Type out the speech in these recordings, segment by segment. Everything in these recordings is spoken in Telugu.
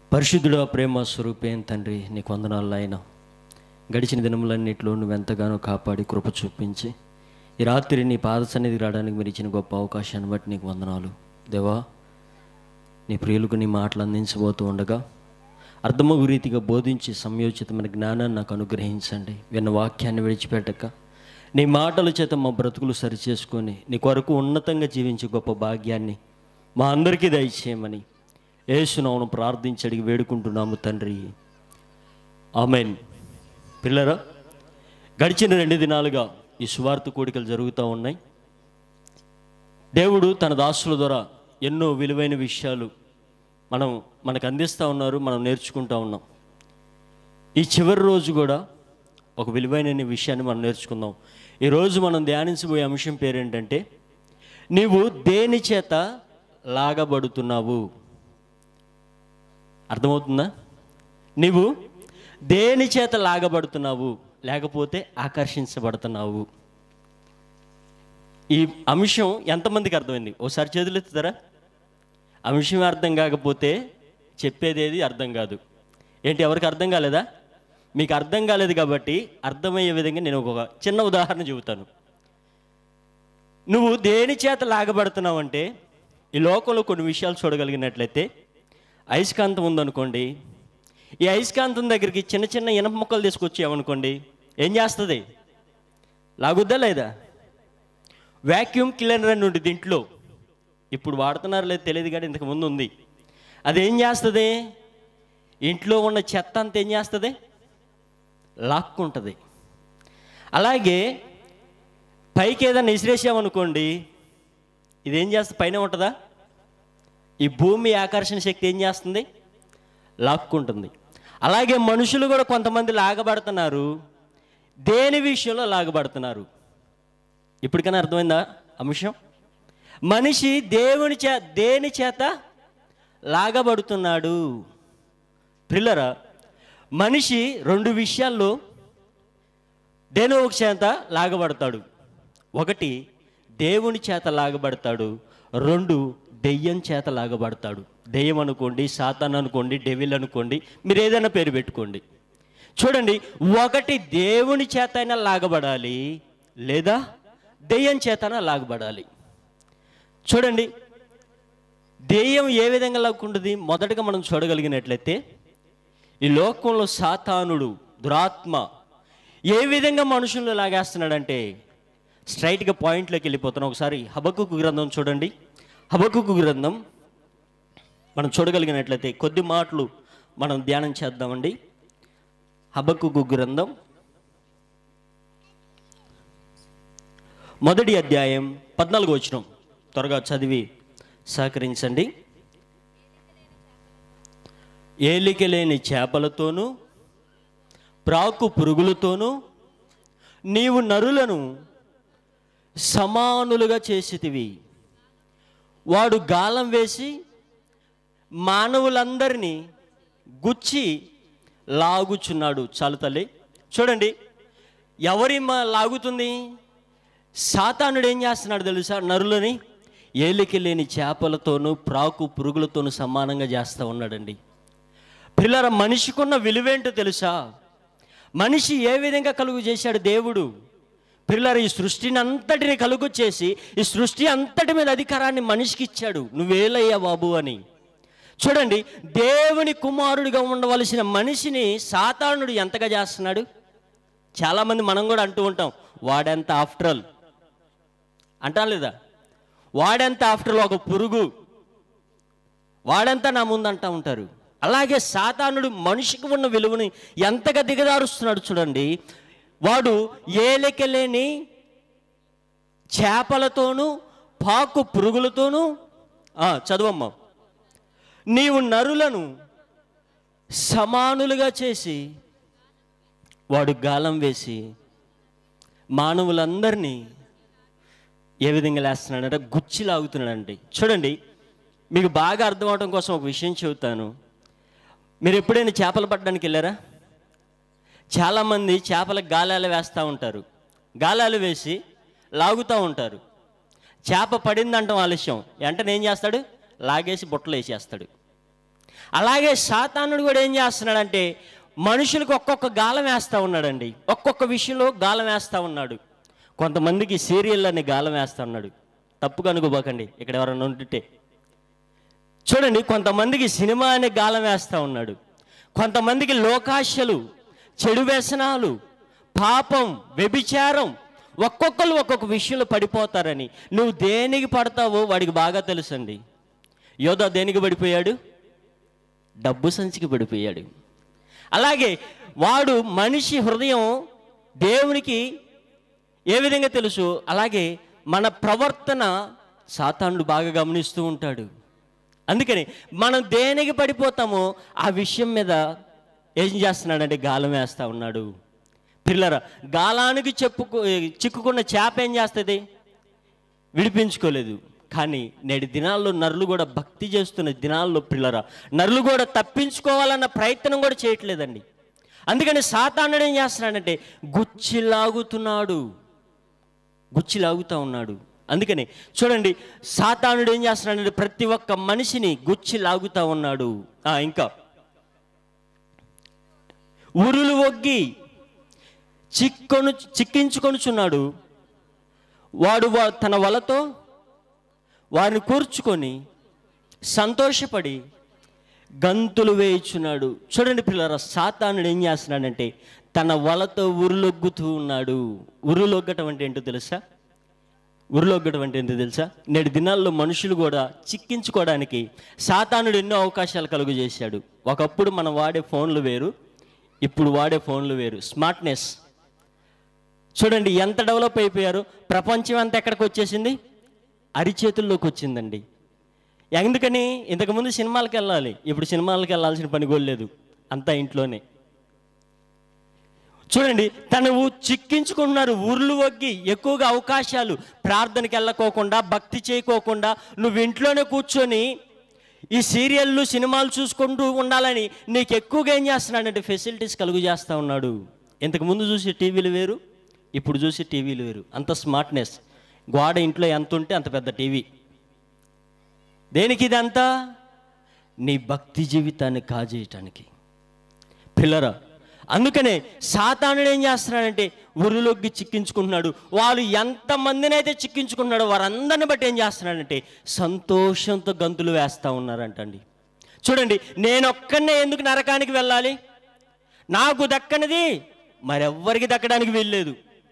పరిశుద్ధుడు ప్రేమ స్వరూపేం తండ్రి నీకు వందనాలు ఆయన గడిచిన దినములన్నింటిలో నువ్వు ఎంతగానో కాపాడి కృప చూపించి ఈ రాత్రి నీ పాద సన్నిధికి రావడానికి మీరు ఇచ్చిన గొప్ప అవకాశాన్ని బట్టి నీకు వందనాలు దేవా నీ ప్రియులకు నీ మాటలు అందించబోతూ ఉండగా అర్థమగు రీతిగా బోధించి సంయోచితమైన జ్ఞానాన్ని నాకు అనుగ్రహించండి విన్న వాక్యాన్ని విడిచిపెట్టక నీ మాటల చేత మా బ్రతుకులు సరిచేసుకొని నీ కొరకు ఉన్నతంగా జీవించే గొప్ప భాగ్యాన్ని మా అందరికీ దయచేయమని ఏసునావును ప్రార్థించి అడిగి వేడుకుంటున్నాము తండ్రి ఆమెన్ పిల్లరా గడిచిన రెండు దినాలుగా ఈ సువార్త కోడికలు జరుగుతూ ఉన్నాయి దేవుడు తన దాసుల ద్వారా ఎన్నో విలువైన విషయాలు మనం మనకు అందిస్తూ ఉన్నారు మనం నేర్చుకుంటూ ఉన్నాం ఈ చివరి రోజు కూడా ఒక విలువైన విషయాన్ని మనం నేర్చుకుందాం ఈరోజు మనం ధ్యానించబోయే అంశం పేరేంటంటే నీవు దేని చేత లాగబడుతున్నావు అర్థమవుతుందా నీవు దేని చేత లాగబడుతున్నావు లేకపోతే ఆకర్షించబడుతున్నావు ఈ అంశం ఎంతమందికి అర్థమైంది ఒకసారి చేతులు ఎత్తుతారా అంశం అర్థం కాకపోతే చెప్పేదేది అర్థం కాదు ఏంటి ఎవరికి అర్థం కాలేదా మీకు అర్థం కాలేదు కాబట్టి అర్థమయ్యే విధంగా నేను ఒక చిన్న ఉదాహరణ చెబుతాను నువ్వు దేని చేత లాగబడుతున్నావు అంటే ఈ లోకంలో కొన్ని విషయాలు చూడగలిగినట్లయితే అయస్కాంతం ఉందనుకోండి ఈ అయస్కాంతం దగ్గరికి చిన్న చిన్న ఇనప ముక్కలు తీసుకొచ్చామనుకోండి ఏం చేస్తుంది లాగుద్దా లేదా వ్యాక్యూమ్ క్లీనర్ అని ఉంది దీంట్లో ఇప్పుడు వాడుతున్నారు లేదు తెలియదు కానీ ఇంతకు ముందు ఉంది అది ఏం చేస్తుంది ఇంట్లో ఉన్న చెత్త అంతా ఏం చేస్తుంది లాక్కుంటుంది అలాగే పైకి ఏదైనా విసిరేసామనుకోండి ఇదేం చేస్తుంది పైన ఉంటుందా ఈ భూమి ఆకర్షణ శక్తి ఏం చేస్తుంది లాక్కుంటుంది అలాగే మనుషులు కూడా కొంతమంది లాగబడుతున్నారు దేని విషయంలో లాగబడుతున్నారు ఇప్పటికైనా అర్థమైందా అంశం మనిషి దేవుని చే దేని చేత లాగబడుతున్నాడు ప్రిల్లరా మనిషి రెండు విషయాల్లో దేని ఒక చేత లాగబడతాడు ఒకటి దేవుని చేత లాగబడతాడు రెండు దెయ్యం చేత లాగబడతాడు దెయ్యం అనుకోండి సాతాన్ అనుకోండి డెవిల్ అనుకోండి మీరు ఏదైనా పేరు పెట్టుకోండి చూడండి ఒకటి దేవుని చేత అయినా లాగబడాలి లేదా దెయ్యం చేతనా లాగబడాలి చూడండి దెయ్యం ఏ విధంగా లాక్కుంటుంది మొదటగా మనం చూడగలిగినట్లయితే ఈ లోకంలో సాతానుడు దురాత్మ ఏ విధంగా మనుషులను లాగేస్తున్నాడంటే స్ట్రైట్గా పాయింట్లోకి వెళ్ళిపోతున్నాం ఒకసారి హబకుకు గ్రంథం చూడండి హబకుకు గ్రంథం మనం చూడగలిగినట్లయితే కొద్ది మాటలు మనం ధ్యానం చేద్దామండి హబకుకు గ్రంథం మొదటి అధ్యాయం పద్నాలుగు వచ్చిన త్వరగా చదివి సహకరించండి ఏలిక లేని చేపలతోనూ ప్రాకు పురుగులతోనూ నీవు నరులను సమానులుగా చేసితివి వాడు గాలం వేసి మానవులందరినీ గుచ్చి లాగుచున్నాడు చాలు తల్లి చూడండి ఎవరి మా లాగుతుంది సాతానుడు ఏం చేస్తున్నాడు తెలుసా నరులని ఏలికి లేని చేపలతోనూ ప్రాకు పురుగులతోనూ సమానంగా చేస్తూ ఉన్నాడండి పిల్లల మనిషికున్న విలువేంటో తెలుసా మనిషి ఏ విధంగా కలుగు చేశాడు దేవుడు పిల్లలు ఈ సృష్టిని అంతటిని కలుగు చేసి ఈ సృష్టి అంతటి మీద అధికారాన్ని మనిషికి ఇచ్చాడు నువ్వేలయ్యా బాబు అని చూడండి దేవుని కుమారుడిగా ఉండవలసిన మనిషిని సాతానుడు ఎంతగా చేస్తున్నాడు చాలామంది మనం కూడా అంటూ ఉంటాం వాడెంత ఆఫ్టర్ ఆల్ అంటాం లేదా వాడెంత ఆఫ్టర్ ఆల్ ఒక పురుగు వాడంతా నా ముందు అంటా ఉంటారు అలాగే సాతానుడు మనిషికి ఉన్న విలువని ఎంతగా దిగదారుస్తున్నాడు చూడండి వాడు ఏలెక్కలేని చేపలతోనూ పాకు పురుగులతోనూ ఆ, చదవమ్మా నీవు నరులను సమానులుగా చేసి వాడు గాలం వేసి మానవులందరినీ ఏ విధంగా లేస్తున్నాడంటే గుచ్చి లాగుతున్నాడండి చూడండి మీకు బాగా అర్థం అవడం కోసం ఒక విషయం చెబుతాను మీరు ఎప్పుడైనా చేపలు పట్టడానికి వెళ్ళారా చాలామంది చేపలకు గాలాలు వేస్తూ ఉంటారు గాలాలు వేసి లాగుతూ ఉంటారు చేప పడిందంటాం ఆలస్యం వెంటనే ఏం చేస్తాడు లాగేసి బుట్టలు వేసేస్తాడు అలాగే సాతానుడు కూడా ఏం చేస్తున్నాడంటే మనుషులకు ఒక్కొక్క గాలం వేస్తూ ఉన్నాడండి ఒక్కొక్క విషయంలో గాలం వేస్తూ ఉన్నాడు కొంతమందికి సీరియల్ అని గాలం వేస్తూ ఉన్నాడు తప్పుగా అనుకోబోకండి ఇక్కడ ఎవరైనా ఉంటుంటే చూడండి కొంతమందికి సినిమా అనే గాలం వేస్తూ ఉన్నాడు కొంతమందికి లోకాశలు చెడు వ్యసనాలు పాపం వ్యభిచారం ఒక్కొక్కరు ఒక్కొక్క విషయంలో పడిపోతారని నువ్వు దేనికి పడతావో వాడికి బాగా తెలుసండి యోధ దేనికి పడిపోయాడు డబ్బు సంచికి పడిపోయాడు అలాగే వాడు మనిషి హృదయం దేవునికి ఏ విధంగా తెలుసు అలాగే మన ప్రవర్తన సాతానుడు బాగా గమనిస్తూ ఉంటాడు అందుకని మనం దేనికి పడిపోతామో ఆ విషయం మీద ఏం చేస్తున్నాడంటే గాలం వేస్తూ ఉన్నాడు పిల్లరా గాలానికి చెప్పుకో చిక్కుకున్న చేప ఏం చేస్తుంది విడిపించుకోలేదు కానీ నేటి దినాల్లో నరులు కూడా భక్తి చేస్తున్న దినాల్లో పిల్లరా నరులు కూడా తప్పించుకోవాలన్న ప్రయత్నం కూడా చేయట్లేదండి అందుకని సాతానుడు ఏం చేస్తున్నాడంటే గుచ్చి లాగుతున్నాడు గుచ్చి లాగుతూ ఉన్నాడు అందుకని చూడండి సాతానుడు ఏం చేస్తున్నాడంటే ప్రతి ఒక్క మనిషిని గుచ్చి లాగుతూ ఉన్నాడు ఆ, ఇంకా ఉరులు ఒగ్గి చిక్కొను చిక్కించుకొనుచున్నాడు వాడు వా- తన వలతో వారిని కూర్చుకొని సంతోషపడి గంతులు వేయిచున్నాడు చూడండి పిల్లరా సాతానుడు ఏం చేస్తున్నాడంటే తన వలతో ఉరులొగ్గుతూ ఉన్నాడు ఉరులొగ్గటం అంటే ఏంటో తెలుసా ఉరులొగ్గటం అంటే ఏంటో తెలుసా నేటి దినాల్లో మనుషులు కూడా చిక్కించుకోవడానికి సాతానుడు ఎన్నో అవకాశాలు కలుగు చేశాడు ఒకప్పుడు మనం వాడే ఫోన్లు వేరు ఇప్పుడు వాడే ఫోన్లు వేరు స్మార్ట్నెస్ చూడండి ఎంత డెవలప్ అయిపోయారు ప్రపంచం అంతా ఎక్కడికి వచ్చేసింది అరిచేతుల్లోకి వచ్చిందండి ఎందుకని ఇంతకుముందు సినిమాలకు వెళ్ళాలి ఇప్పుడు సినిమాలకు వెళ్ళాల్సిన పని కూడా లేదు అంతా ఇంట్లోనే చూడండి తను చిక్కించుకుంటున్నారు ఊర్లు వగ్గి ఎక్కువగా అవకాశాలు ప్రార్థనకి వెళ్ళకోకుండా భక్తి చేయకోకుండా నువ్వు ఇంట్లోనే కూర్చొని ఈ సీరియళ్ళు సినిమాలు చూసుకుంటూ ఉండాలని నీకు ఎక్కువగా ఏం చేస్తున్నాడంటే ఫెసిలిటీస్ కలుగు చేస్తూ ఉన్నాడు ఇంతకుముందు చూసే టీవీలు వేరు ఇప్పుడు చూసే టీవీలు వేరు అంత స్మార్ట్నెస్ గోడ ఇంట్లో ఎంత ఉంటే అంత పెద్ద టీవీ దేనికి ఇదంతా నీ భక్తి జీవితాన్ని కాజేయటానికి పిల్లరా అందుకనే సాతానుడు ఏం చేస్తున్నాడంటే ఉరులొగ్గి చిక్కించుకుంటున్నాడు వాళ్ళు ఎంతమందినైతే చిక్కించుకుంటున్నాడో వారందరిని బట్టి ఏం చేస్తున్నాడంటే సంతోషంతో గంతులు వేస్తూ ఉన్నారంటండి చూడండి నేనొక్కనే ఎందుకు నరకానికి వెళ్ళాలి నాకు దక్కనిది మరెవ్వరికి దక్కడానికి వీల్లేదు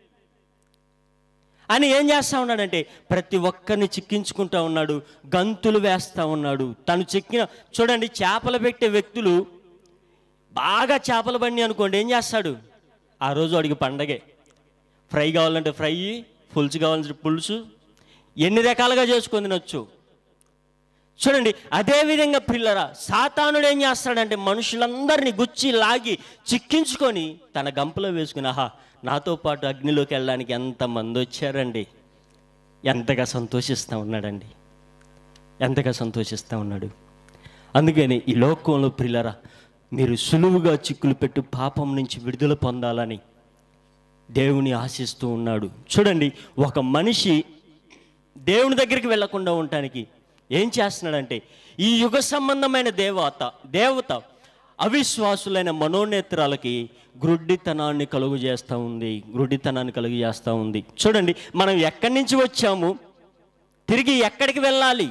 అని ఏం చేస్తా ఉన్నాడంటే ప్రతి ఒక్కరిని చిక్కించుకుంటా ఉన్నాడు గంతులు వేస్తా ఉన్నాడు తను చిక్కిన చూడండి చేపలు పెట్టే వ్యక్తులు బాగా చేపలు బండి అనుకోండి ఏం చేస్తాడు ఆ రోజు వాడికి పండగే ఫ్రై కావాలంటే ఫ్రై పులుసు కావాలంటే పులుసు ఎన్ని రకాలుగా చేసుకొని తినొచ్చు చూడండి అదే విధంగా పిల్లరా సాతానుడు ఏం చేస్తాడంటే మనుషులందరినీ గుచ్చి లాగి చిక్కించుకొని తన గంపలో వేసుకుని ఆహా నాతో పాటు అగ్నిలోకి వెళ్ళడానికి ఎంతమంది వచ్చారండి ఎంతగా సంతోషిస్తూ ఉన్నాడండి ఎంతగా సంతోషిస్తూ ఉన్నాడు అందుకని ఈ లోకంలో ప్రిల్లరా మీరు సులువుగా చిక్కులు పెట్టు పాపం నుంచి విడుదల పొందాలని దేవుని ఆశిస్తూ ఉన్నాడు చూడండి ఒక మనిషి దేవుని దగ్గరికి వెళ్లకుండా ఉండటానికి ఏం చేస్తున్నాడంటే ఈ యుగ సంబంధమైన దేవత దేవత అవిశ్వాసులైన మనోనేత్రాలకి గ్రుడ్డితనాన్ని కలుగు చేస్తూ ఉంది గ్రుడ్డితనాన్ని కలుగు చేస్తూ ఉంది చూడండి మనం ఎక్కడి నుంచి వచ్చాము తిరిగి ఎక్కడికి వెళ్ళాలి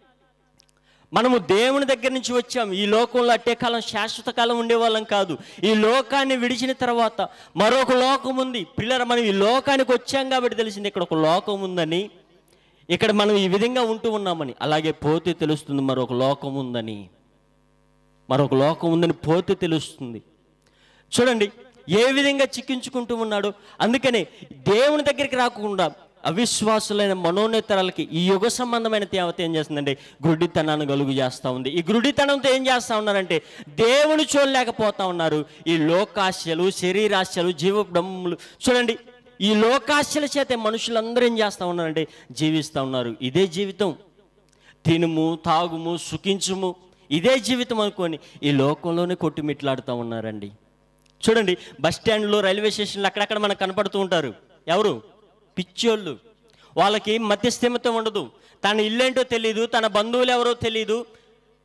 మనము దేవుని దగ్గర నుంచి వచ్చాం ఈ లోకంలో అట్టే కాలం శాశ్వత కాలం ఉండేవాళ్ళం కాదు ఈ లోకాన్ని విడిచిన తర్వాత మరొక లోకం ఉంది పిల్లల మనం ఈ లోకానికి వచ్చాం కాబట్టి తెలిసింది ఇక్కడ ఒక లోకం ఉందని ఇక్కడ మనం ఈ విధంగా ఉంటూ ఉన్నామని అలాగే పోతే తెలుస్తుంది మరొక లోకం ఉందని మరొక లోకం ఉందని పోతే తెలుస్తుంది చూడండి ఏ విధంగా చిక్కించుకుంటూ ఉన్నాడు అందుకనే దేవుని దగ్గరికి రాకుండా అవిశ్వాసులైన మనోనేతరాలకి ఈ యుగ సంబంధమైన తేవత ఏం చేస్తుందంటే గుడ్డితనాన్ని కలుగు చేస్తూ ఉంది ఈ గుడ్డితనంతో ఏం చేస్తూ ఉన్నారంటే దేవుని చూడలేకపోతా ఉన్నారు ఈ లోకాశలు శరీరాశలు జీవ బ్రహ్మలు చూడండి ఈ లోకాశల చేత మనుషులందరూ ఏం చేస్తూ ఉన్నారంటే జీవిస్తూ ఉన్నారు ఇదే జీవితం తినుము తాగుము సుఖించుము ఇదే జీవితం అనుకొని ఈ లోకంలోనే కొట్టుమిట్లాడుతూ ఉన్నారండి చూడండి బస్ స్టాండ్లో రైల్వే స్టేషన్లో అక్కడక్కడ మనకు కనపడుతూ ఉంటారు ఎవరు పిచ్చోళ్ళు వాళ్ళకి మధ్యస్థిమత ఉండదు తన ఇల్లేంటో తెలియదు తన బంధువులు ఎవరో తెలియదు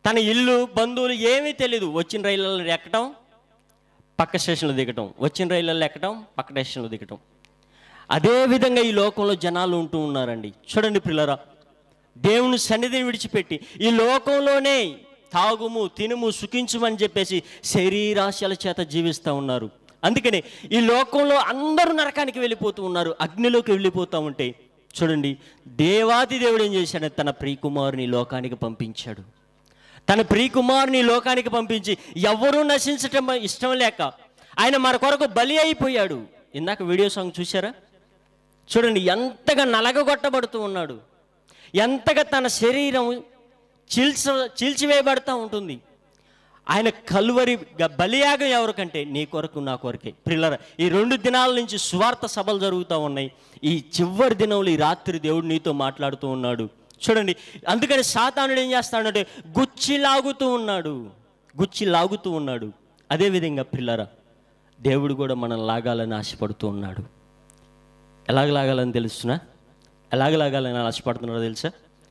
తన ఇల్లు బంధువులు ఏమీ తెలియదు వచ్చిన రైళ్ళలో ఎక్కడం పక్క స్టేషన్లో దిగటం వచ్చిన రైళ్ళలో ఎక్కడం పక్క స్టేషన్లో దిగటం అదే విధంగా ఈ లోకంలో జనాలు ఉంటూ ఉన్నారండి చూడండి పిల్లరా దేవుని సన్నిధిని విడిచిపెట్టి ఈ లోకంలోనే తాగుము తినుము సుఖించుమని చెప్పేసి శరీరాశల చేత జీవిస్తూ ఉన్నారు అందుకనే ఈ లోకంలో అందరూ నరకానికి వెళ్ళిపోతూ ఉన్నారు అగ్నిలోకి వెళ్ళిపోతూ ఉంటే చూడండి దేవాది దేవుడు ఏం చేశాడు తన ప్రియకుమారుని లోకానికి పంపించాడు తన ప్రియకుమారుని లోకానికి పంపించి ఎవరూ నశించటం ఇష్టం లేక ఆయన మన కొరకు బలి అయిపోయాడు ఇందాక వీడియో సాంగ్ చూసారా చూడండి ఎంతగా నలగగొట్టబడుతూ ఉన్నాడు ఎంతగా తన శరీరం చీల్చ చీల్చివేయబడతా ఉంటుంది ఆయన కలువరి గ- బలియాగం ఎవరికంటే నీ కొరకు నా కొరకే ప్రిల్లర ఈ రెండు దినాల నుంచి సువార్త సభలు జరుగుతూ ఉన్నాయి ఈ చివరి దినంలో ఈ రాత్రి దేవుడు నీతో మాట్లాడుతూ ఉన్నాడు చూడండి అందుకని సాతానుడు ఏం చేస్తాడంటే గుచ్చి లాగుతూ ఉన్నాడు గుచ్చి లాగుతూ ఉన్నాడు అదేవిధంగా పిల్లరా దేవుడు కూడా మనం లాగాలని ఆశపడుతూ ఉన్నాడు ఎలాగ లాగాలని తెలుస్తున్నా ఎలాగ లాగాలని ఆశపడుతున్నారో తెలుసా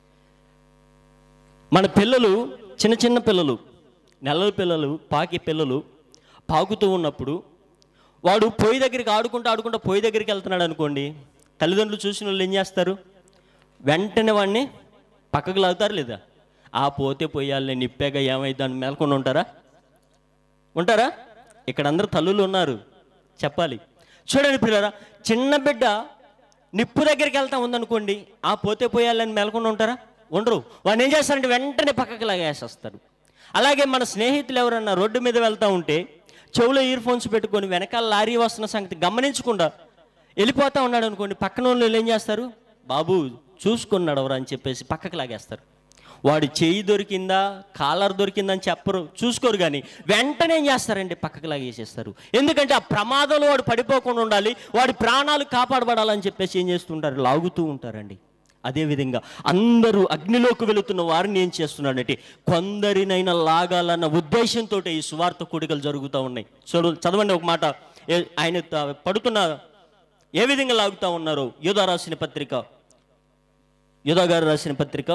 మన పిల్లలు చిన్న చిన్న పిల్లలు నెలల పిల్లలు పాకి పిల్లలు పాకుతూ ఉన్నప్పుడు వాడు పొయ్యి దగ్గరికి ఆడుకుంటూ ఆడుకుంటూ పొయ్యి దగ్గరికి వెళ్తున్నాడు అనుకోండి తల్లిదండ్రులు చూసిన వాళ్ళు ఏం చేస్తారు వెంటనే వాడిని పక్కకు లాగుతారు లేదా ఆ పోతే పొయ్యాలని నిప్పాక ఏమైందని మేల్కొని ఉంటారా ఉంటారా ఇక్కడ అందరు తల్లులు ఉన్నారు చెప్పాలి చూడండి పిల్లరా చిన్న బిడ్డ నిప్పు దగ్గరికి వెళ్తా ఉందనుకోండి ఆ పోతే పోయాలని మేల్కొని ఉంటారా ఉండరు వాడిని ఏం చేస్తారంటే వెంటనే పక్కకి లాగేసేస్తారు అలాగే మన స్నేహితులు ఎవరన్నా రోడ్డు మీద వెళ్తా ఉంటే చెవులో ఇయర్ ఫోన్స్ పెట్టుకొని వెనకాల లారీ వస్తున్న సంగతి గమనించకుండా వెళ్ళిపోతా ఉన్నాడు అనుకోండి పక్కన వాళ్ళు ఏం చేస్తారు బాబు చూసుకున్నాడు ఎవరు అని చెప్పేసి పక్కకి లాగేస్తారు వాడి చేయి దొరికిందా కాలర్ దొరికిందని చెప్పరు చూసుకోరు కానీ వెంటనే ఏం చేస్తారండి పక్కకు లాగేసేస్తారు ఎందుకంటే ఆ ప్రమాదంలో వాడు పడిపోకుండా ఉండాలి వాడి ప్రాణాలు కాపాడబడాలని చెప్పేసి ఏం చేస్తుంటారు లాగుతూ ఉంటారండి అదేవిధంగా అందరూ అగ్నిలోకి వెళుతున్న వారిని ఏం చేస్తున్నాడంటే కొందరినైనా లాగాలన్న ఉద్దేశంతో ఈ సువార్త కూడికలు జరుగుతూ ఉన్నాయి చూడు చదవండి ఒక మాట ఏ- ఆయన త- పడుతున్న ఏ విధంగా లాగుతూ ఉన్నారో యోధా రాసిన పత్రిక యోధా గారు రాసిన పత్రిక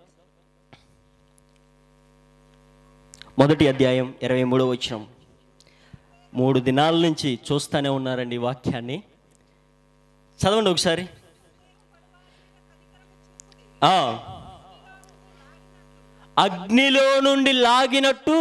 మొదటి అధ్యాయం ఇరవై మూడో వచ్చిన మూడు దినాల నుంచి చూస్తూనే ఉన్నారండి ఈ వాక్యాన్ని చదవండి ఒకసారి ఆ. అగ్నిలో నుండి లాగినట్టు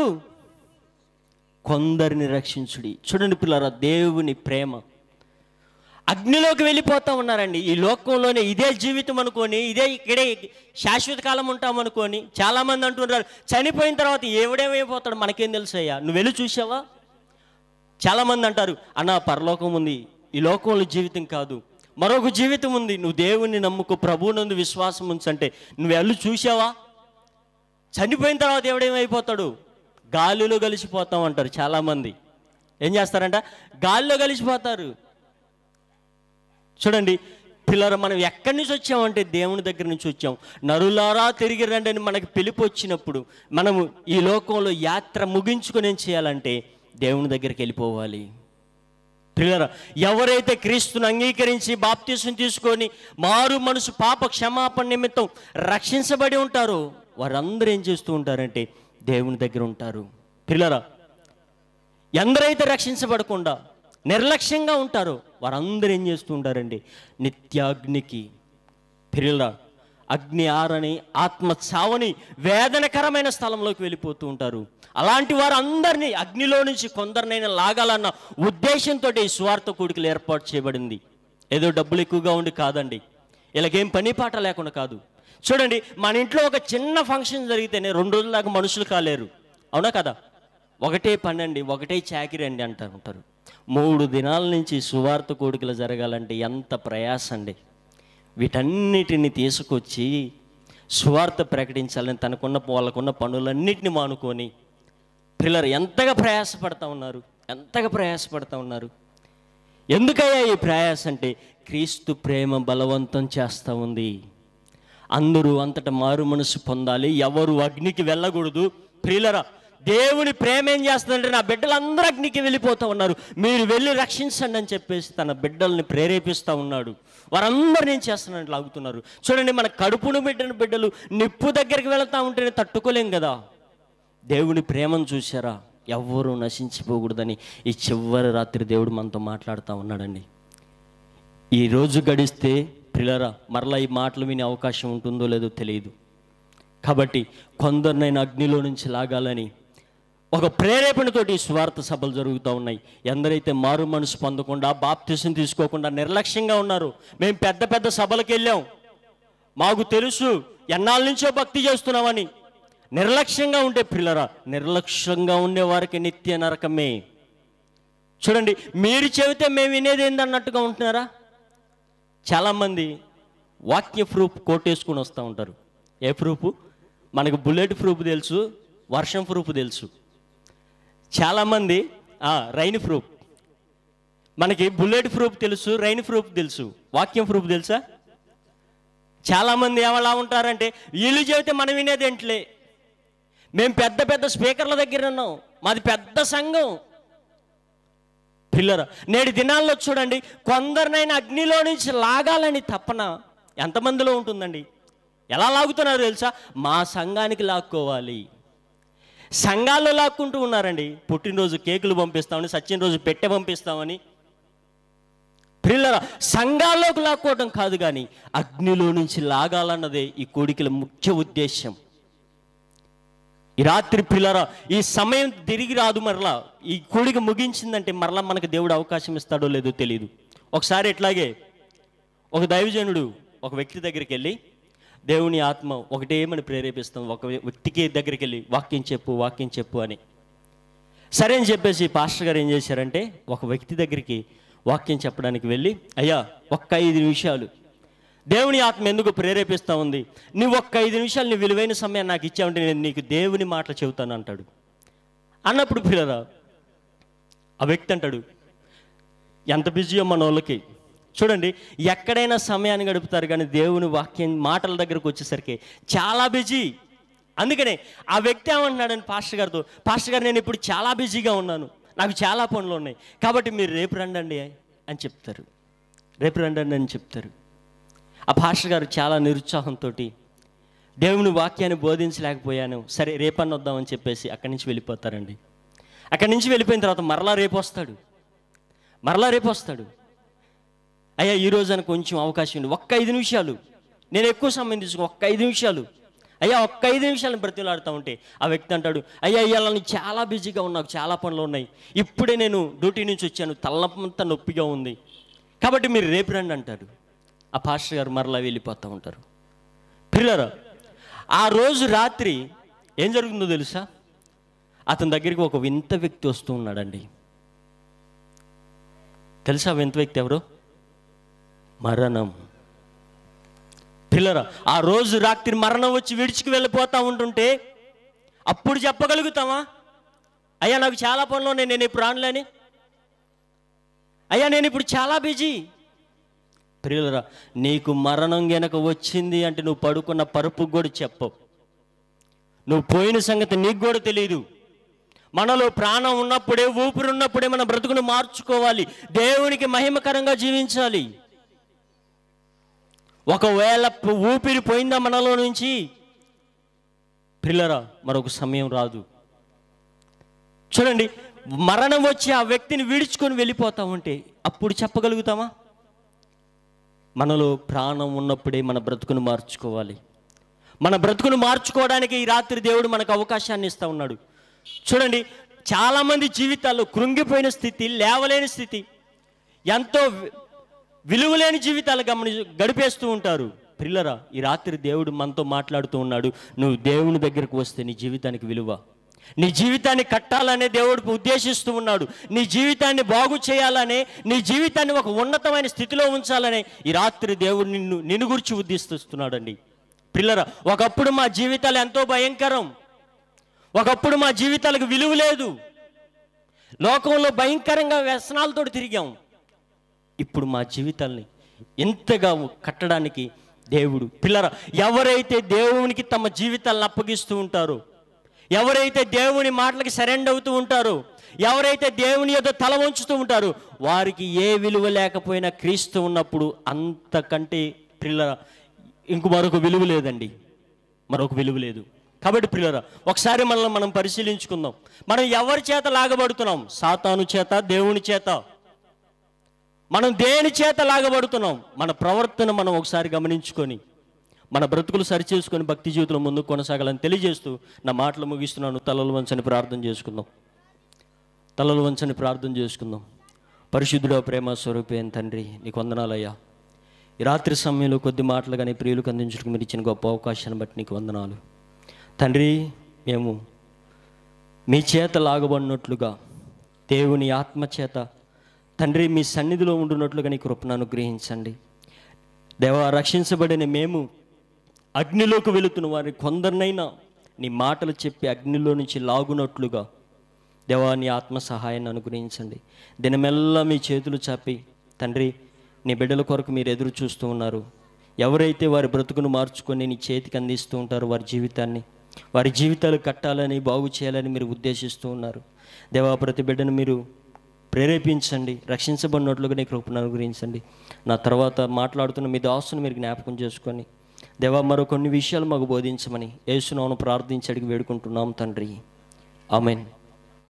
కొందరిని రక్షించుడి చూడండి పిల్లరా దేవుని ప్రేమ అగ్నిలోకి వెళ్ళిపోతా ఉన్నారండి ఈ లోకంలోనే ఇదే జీవితం అనుకొని ఇదే ఇక్కడే శాశ్వత కాలం ఉంటాం అనుకొని చాలామంది అంటున్నారు చనిపోయిన తర్వాత ఎవడేమైపోతాడు మనకేం తెలుసు అయ్యా నువ్వు వెళ్ళి చూసావా చాలామంది అంటారు అన్న పరలోకం ఉంది ఈ లోకంలో జీవితం కాదు మరొక జీవితం ఉంది నువ్వు దేవుణ్ణి నమ్ముకో ప్రభువునందు విశ్వాసం ఉంచంటే నువ్వు వెళ్ళి చూసావా చనిపోయిన తర్వాత ఎవడేమైపోతాడు గాలిలో కలిసిపోతాం అంటారు చాలామంది ఏం చేస్తారంట గాలిలో కలిసిపోతారు చూడండి పిల్లలు మనం ఎక్కడి నుంచి వచ్చామంటే దేవుని దగ్గర నుంచి వచ్చాం నరులారా తిరిగి రండి అని మనకి పిలుపు వచ్చినప్పుడు మనము ఈ లోకంలో యాత్ర ముగించుకొని ఏం చేయాలంటే దేవుని దగ్గరికి వెళ్ళిపోవాలి పిల్లరా ఎవరైతే క్రీస్తుని అంగీకరించి బాప్తీసం తీసుకొని మారు మనసు పాప క్షమాపణ నిమిత్తం రక్షించబడి ఉంటారో వారందరూ ఏం చేస్తూ ఉంటారంటే దేవుని దగ్గర ఉంటారు పిల్లరా ఎందరైతే రక్షించబడకుండా నిర్లక్ష్యంగా ఉంటారో వారందరూ ఏం చేస్తూ ఉంటారండి నిత్యాగ్నికి పిల్లల అగ్ని ఆరని ఆత్మ చావని వేదనకరమైన స్థలంలోకి వెళ్ళిపోతూ ఉంటారు అలాంటి వారు అందరినీ అగ్నిలో నుంచి కొందరినైనా లాగాలన్న ఉద్దేశంతో ఈ స్వార్థ కూడికలు ఏర్పాటు చేయబడింది ఏదో డబ్బులు ఎక్కువగా ఉండి కాదండి ఇలాగేం పని పాట లేకుండా కాదు చూడండి మన ఇంట్లో ఒక చిన్న ఫంక్షన్ జరిగితేనే రెండు రోజుల దాకా మనుషులు కాలేరు అవునా కదా ఒకటే పని అండి ఒకటే చాకిరి అండి అంటారు ఉంటారు మూడు దినాల నుంచి సువార్త కోడికలు జరగాలంటే ఎంత ప్రయాస అండి వీటన్నిటిని తీసుకొచ్చి సువార్త ప్రకటించాలని తనకున్న వాళ్ళకున్న పనులన్నిటిని మానుకొని పిల్లలు ఎంతగా ప్రయాసపడతా ఉన్నారు ఎంతగా ప్రయాసపడతా ఉన్నారు ఎందుకయ్యా ఈ ప్రయాస అంటే క్రీస్తు ప్రేమ బలవంతం చేస్తూ ఉంది అందరూ అంతట మారు మనసు పొందాలి ఎవరు అగ్నికి వెళ్ళకూడదు ప్రియులరా దేవుని ప్రేమ ఏం చేస్తుందంటే నా బిడ్డలందరూ అగ్నికి వెళ్ళిపోతూ ఉన్నారు మీరు వెళ్ళి రక్షించండి అని చెప్పేసి తన బిడ్డల్ని ప్రేరేపిస్తూ ఉన్నాడు వారందరిని ఏం చేస్తున్నాడు లాగుతున్నారు చూడండి మన కడుపును బిడ్డను బిడ్డలు నిప్పు దగ్గరికి వెళతా ఉంటేనే తట్టుకోలేం కదా దేవుని ప్రేమను చూసారా ఎవ్వరూ నశించిపోకూడదని ఈ చివరి రాత్రి దేవుడు మనతో మాట్లాడుతూ ఉన్నాడండి ఈ రోజు గడిస్తే పిల్లరా మరలా ఈ మాటలు వినే అవకాశం ఉంటుందో లేదో తెలియదు కాబట్టి కొందరినైనా అగ్నిలో నుంచి లాగాలని ఒక ప్రేరేపణతోటి ఈ స్వార్థ సభలు జరుగుతూ ఉన్నాయి ఎందరైతే మారు మనసు పొందకుండా బాప్తిసం తీసుకోకుండా నిర్లక్ష్యంగా ఉన్నారు మేము పెద్ద పెద్ద సభలకు వెళ్ళాం మాకు తెలుసు ఎన్నాళ్ళ నుంచో భక్తి చేస్తున్నామని నిర్లక్ష్యంగా ఉంటే పిల్లరా నిర్లక్ష్యంగా ఉండే వారికి నిత్య నరకమే చూడండి మీరు చెబితే మేము వినేది ఏందన్నట్టుగా ఉంటున్నారా చాలామంది వాక్య ప్రూఫ్ కోటేసుకుని వస్తూ ఉంటారు ఏ ప్రూఫ్ మనకు బుల్లెట్ ప్రూఫ్ తెలుసు వర్షం ప్రూఫ్ తెలుసు చాలామంది ఆ, రైన్ ప్రూఫ్ మనకి బుల్లెట్ ప్రూఫ్ తెలుసు రైన్ ప్రూఫ్ తెలుసు వాక్యం ప్రూఫ్ తెలుసా చాలామంది ఎవలా ఉంటారంటే వీళ్ళు చెబితే మనం వినేది ఏంట్లే మేము పెద్ద పెద్ద స్పీకర్ల దగ్గర ఉన్నాం మాది పెద్ద సంఘం పిల్లర నేటి దినాల్లో చూడండి కొందరినైనా అగ్నిలో నుంచి లాగాలని తప్పన ఎంతమందిలో ఉంటుందండి ఎలా లాగుతున్నారో తెలుసా మా సంఘానికి లాక్కోవాలి సంఘాల్లో లాక్కుంటూ ఉన్నారండి పుట్టినరోజు కేకులు పంపిస్తామని సచిన్ రోజు పెట్టె పంపిస్తామని పిల్లల సంఘాల్లోకి లాక్కోవడం కాదు కానీ అగ్నిలో నుంచి లాగాలన్నదే ఈ కోడికల ముఖ్య ఉద్దేశం ఈ రాత్రి పిల్లరా ఈ సమయం తిరిగి రాదు మరలా ఈ కూడిక ముగించిందంటే మరలా మనకు దేవుడు అవకాశం ఇస్తాడో లేదో తెలియదు ఒకసారి ఎట్లాగే ఒక దైవజనుడు ఒక వ్యక్తి దగ్గరికి వెళ్ళి దేవుని ఆత్మ ఒకటేమని ప్రేరేపిస్తాం ఒక వ్యక్తికి దగ్గరికి వెళ్ళి వాక్యం చెప్పు వాక్యం చెప్పు అని సరే అని చెప్పేసి పాస్టర్ గారు ఏం చేశారంటే ఒక వ్యక్తి దగ్గరికి వాక్యం చెప్పడానికి వెళ్ళి అయ్యా ఒక్క ఐదు నిమిషాలు దేవుని ఆత్మ ఎందుకు ప్రేరేపిస్తూ ఉంది నువ్వు ఒక్క ఐదు నిమిషాలు నీ విలువైన సమయం నాకు ఇచ్చావంటే నేను నీకు దేవుని మాటలు చెబుతాను అంటాడు అన్నప్పుడు పిల్లరా ఆ వ్యక్తి అంటాడు ఎంత బిజీయో మన వాళ్ళకి చూడండి ఎక్కడైనా సమయాన్ని గడుపుతారు కానీ దేవుని వాక్యం మాటల దగ్గరకు వచ్చేసరికి చాలా బిజీ అందుకనే ఆ వ్యక్తి ఏమంటున్నాడని పాస్టర్ గారితో పాస్టర్ గారు నేను ఇప్పుడు చాలా బిజీగా ఉన్నాను నాకు చాలా పనులు ఉన్నాయి కాబట్టి మీరు రేపు రండండి అని చెప్తారు రేపు రండండి అని చెప్తారు ఆ పాస్టర్ గారు చాలా నిరుత్సాహంతో దేవుని వాక్యాన్ని బోధించలేకపోయాను సరే రేపన్న వద్దామని చెప్పేసి అక్కడి నుంచి వెళ్ళిపోతారండి అక్కడి నుంచి వెళ్ళిపోయిన తర్వాత మరలా రేపు వస్తాడు మరలా రేపు వస్తాడు అయ్యా ఈ రోజు అని కొంచెం అవకాశం ఉంది ఒక్క ఐదు నిమిషాలు నేను ఎక్కువ సమయం తీసుకో ఒక్క ఐదు నిమిషాలు అయ్యా ఒక్క ఐదు నిమిషాలను బ్రతిలాడుతూ ఉంటే ఆ వ్యక్తి అంటాడు అయ్యా ఇవాళ నేను చాలా బిజీగా ఉన్నాను చాలా పనులు ఉన్నాయి ఇప్పుడే నేను డ్యూటీ నుంచి వచ్చాను తలనంతా నొప్పిగా ఉంది కాబట్టి మీరు రేపు రండి అంటారు ఆ పాస్టర్ గారు మరలా వెళ్ళిపోతూ ఉంటారు పిల్లరా ఆ రోజు రాత్రి ఏం జరుగుతుందో తెలుసా అతని దగ్గరికి ఒక వింత వ్యక్తి వస్తూ ఉన్నాడండి తెలుసా ఆ వింత వ్యక్తి ఎవరు మరణం పిల్లరా ఆ రోజు రాత్రి మరణం వచ్చి విడిచికి వెళ్ళిపోతా ఉంటుంటే అప్పుడు చెప్పగలుగుతామా అయ్యా నాకు చాలా పనులు ఉన్నాయి నేను ఇప్పుడు రానులేని అయ్యా నేను ఇప్పుడు చాలా బిజీ ప్రియులరా నీకు మరణం గనక వచ్చింది అంటే నువ్వు పడుకున్న పరుపుకు కూడా చెప్పవు నువ్వు పోయిన సంగతి నీకు కూడా తెలియదు మనలో ప్రాణం ఉన్నప్పుడే ఊపిరి ఉన్నప్పుడే మన బ్రతుకును మార్చుకోవాలి దేవునికి మహిమకరంగా జీవించాలి ఒకవేళ పు- ఊపిరి పోయిందా మనలో నుంచి పిల్లరా మరొక సమయం రాదు చూడండి మరణం వచ్చి ఆ వ్యక్తిని విడుచుకొని వెళ్ళిపోతా ఉంటే అప్పుడు చెప్పగలుగుతామా మనలో ప్రాణం ఉన్నప్పుడే మన బ్రతుకును మార్చుకోవాలి మన బ్రతుకును మార్చుకోవడానికి ఈ రాత్రి దేవుడు మనకు అవకాశాన్ని ఇస్తూ ఉన్నాడు చూడండి చాలామంది జీవితాల్లో కృంగిపోయిన స్థితి లేవలేని స్థితి ఎంతో వి- విలువలేని జీవితాలు గమని గడిపేస్తూ ఉంటారు పిల్లరా ఈ రాత్రి దేవుడు మనతో మాట్లాడుతూ ఉన్నాడు నువ్వు దేవుని దగ్గరకు వస్తే నీ జీవితానికి విలువ నీ జీవితాన్ని కట్టాలనే దేవుడు ఉద్దేశిస్తూ ఉన్నాడు నీ జీవితాన్ని బాగు చేయాలనే నీ జీవితాన్ని ఒక ఉన్నతమైన స్థితిలో ఉంచాలనే ఈ రాత్రి దేవుడు నిన్ను నిన్ను గురించి ఉద్దేశిస్తున్నాడండి పిల్లరా ఒకప్పుడు మా జీవితాలు ఎంతో భయంకరం ఒకప్పుడు మా జీవితాలకు విలువ లేదు లోకంలో భయంకరంగా వ్యసనాలతో తిరిగాం ఇప్పుడు మా జీవితాల్ని ఎంతగా కట్టడానికి దేవుడు పిల్లర ఎవరైతే దేవునికి తమ జీవితాలను అప్పగిస్తూ ఉంటారో ఎవరైతే దేవుని మాటలకి సరెండ్ అవుతూ ఉంటారో ఎవరైతే దేవుని యొక్క తల వంచుతూ ఉంటారో వారికి ఏ విలువ లేకపోయినా క్రీస్తు ఉన్నప్పుడు అంతకంటే పిల్లర ఇంక మరొక విలువ లేదండి మరొక విలువ లేదు కాబట్టి ప్రియులరా ఒకసారి మనల్ని మనం పరిశీలించుకుందాం మనం ఎవరి చేత లాగబడుతున్నాం సాతాను చేత దేవుని చేత మనం దేని చేత లాగబడుతున్నాం మన ప్రవర్తన మనం ఒకసారి గమనించుకొని మన బ్రతుకులు సరిచేసుకొని భక్తి జీవితంలో ముందుకు కొనసాగాలని తెలియజేస్తూ నా మాటలు ముగిస్తున్నాను తలలు వంచని ప్రార్థన చేసుకుందాం తలలు వంచని ప్రార్థన చేసుకుందాం పరిశుద్ధుడో ప్రేమ స్వరూపేం తండ్రి నీకు వందనాలయ్యా ఈ రాత్రి సమయంలో కొద్ది మాటలు కానీ ప్రియులకు అందించడానికి మీరు ఇచ్చిన గొప్ప అవకాశాన్ని బట్టి నీకు వందనాలు తండ్రి మేము మీ చేత లాగబడినట్లుగా దేవుని ఆత్మ చేత తండ్రి మీ సన్నిధిలో ఉండున్నట్లుగా నీ కృపను అనుగ్రహించండి దేవ రక్షించబడిన మేము అగ్నిలోకి వెళుతున్న వారి కొందరినైనా నీ మాటలు చెప్పి అగ్నిలో నుంచి లాగునట్లుగా దేవా నీ ఆత్మ సహాయాన్ని అనుగ్రహించండి దినమెల్లా మీ చేతులు చాపి తండ్రి నీ బిడ్డల కొరకు మీరు ఎదురు చూస్తూ ఉన్నారు ఎవరైతే వారి బ్రతుకును మార్చుకొని నీ చేతికి అందిస్తూ ఉంటారో వారి జీవితాన్ని వారి జీవితాలు కట్టాలని బాగు చేయాలని మీరు ఉద్దేశిస్తూ ఉన్నారు దేవా ప్రతి బిడ్డను మీరు ప్రేరేపించండి రక్షించబడినట్లుగా నీ కృపను అనుగ్రహించండి నా తర్వాత మాట్లాడుతున్న మీ దాసును మీరు జ్ఞాపకం చేసుకొని దేవా మరో కొన్ని విషయాలు మాకు బోధించమని యేసునాను ప్రార్థించి అడిగి వేడుకుంటున్నాం తండ్రి ఆమెన్